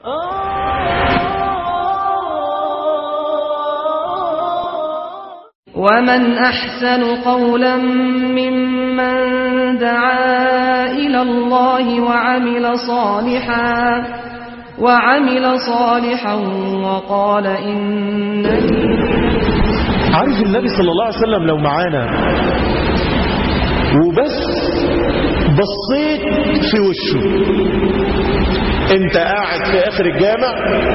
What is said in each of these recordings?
ومن أحسن قولا ممن دعا إلى الله وعمل صالحا وعمل صالحا وقال إنني عارف النبي صلى الله عليه وسلم لو معانا وبس بصيت في وشه انت قاعد في اخر الجامع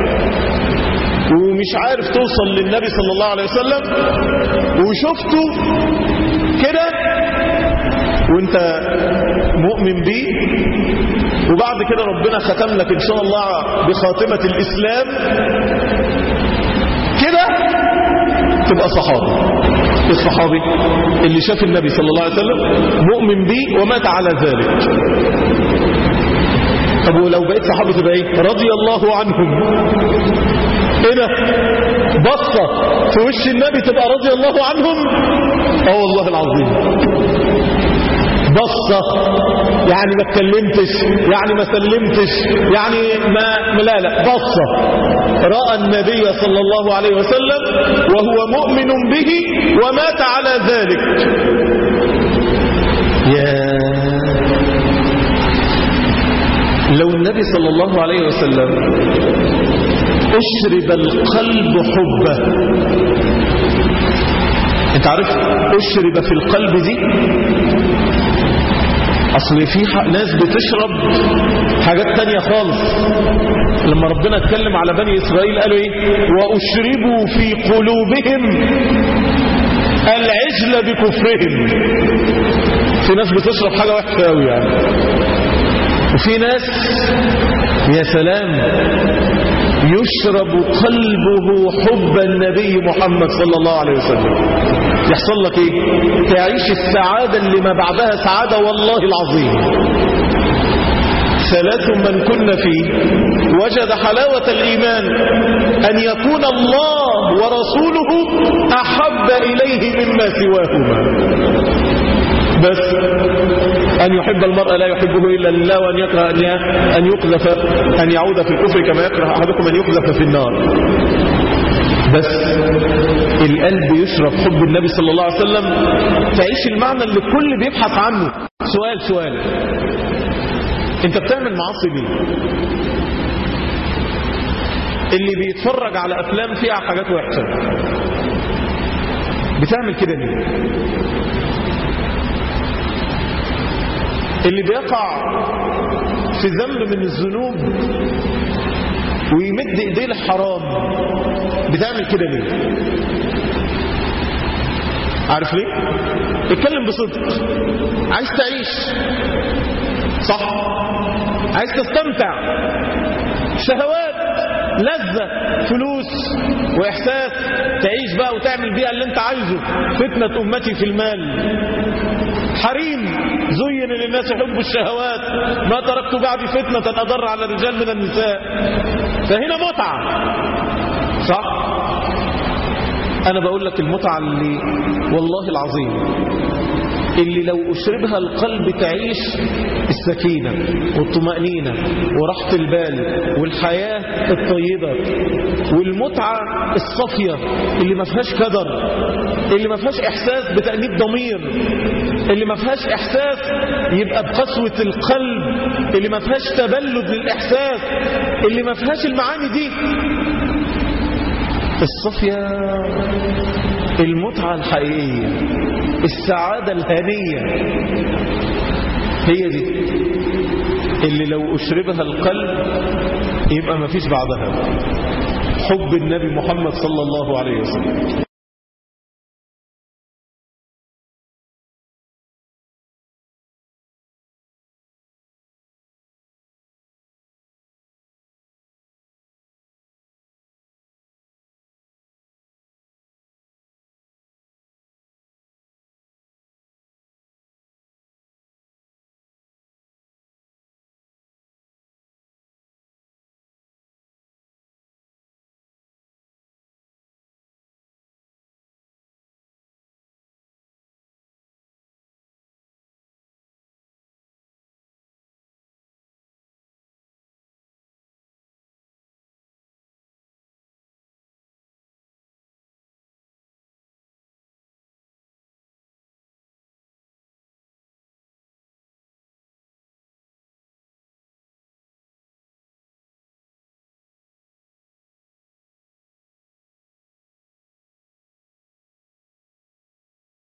ومش عارف توصل للنبي صلى الله عليه وسلم وشفته كده وانت مؤمن بيه وبعد كده ربنا ختم لك ان شاء الله بخاتمة الاسلام كده تبقى صحابي الصحابي اللي شاف النبي صلى الله عليه وسلم مؤمن بيه ومات على ذلك طب ولو بقيت صحابي تبقى ايه رضي الله عنهم ايه ده بصة في وش النبي تبقى رضي الله عنهم اه والله العظيم بصة يعني ما اتكلمتش يعني ما سلمتش يعني ما لا لا بصة رأى النبي صلى الله عليه وسلم وهو مؤمن به ومات على ذلك يا لو النبي صلى الله عليه وسلم أشرب القلب حبه انت عارف أشرب في القلب دي اصل في ناس بتشرب حاجات تانية خالص لما ربنا اتكلم على بني اسرائيل قالوا ايه واشربوا في قلوبهم العجل بكفرهم في ناس بتشرب حاجة وحشة قوي يعني وفي ناس يا سلام يشرب قلبه حب النبي محمد صلى الله عليه وسلم يحصل لك ايه تعيش السعادة اللي ما بعدها سعادة والله العظيم ثلاث من كن فيه وجد حلاوة الإيمان أن يكون الله ورسوله أحب إليه مما سواهما بس أن يحب المرء لا يحبه إلا لله وأن يكره أن أن يقذف أن يعود في الكفر كما يكره أحدكم أن يقذف في النار بس القلب يشرب حب النبي صلى الله عليه وسلم تعيش المعنى اللي الكل بيبحث عنه سؤال سؤال انت بتعمل معاصي ليه اللي بيتفرج على افلام فيها حاجات وحشه بتعمل كده ليه اللي بيقع في ذنب من الذنوب ويمد ايديه للحرام بتعمل كده ليه عارف ليه اتكلم بصدق عايز تعيش صح عايز تستمتع شهوات لذة فلوس واحساس تعيش بقى وتعمل بيها اللي انت عايزه فتنة امتي في المال حريم زين للناس حب الشهوات ما تركت بعدي فتنة أضر على الرجال من النساء فهنا متعة صح أنا بقول لك المتعة اللي والله العظيم اللي لو أشربها القلب تعيش السكينة والطمأنينة وراحة البال والحياة الطيبة والمتعة الصافية اللي ما فيهاش كدر اللي ما فيهاش إحساس بتأنيب ضمير اللي ما فيهاش إحساس يبقى بقسوة القلب اللي ما فيهاش تبلد للإحساس اللي ما فيهاش المعاني دي الصافية المتعة الحقيقية السعادة الهنية هي دي اللي لو أشربها القلب يبقى ما فيش بعدها حب النبي محمد صلى الله عليه وسلم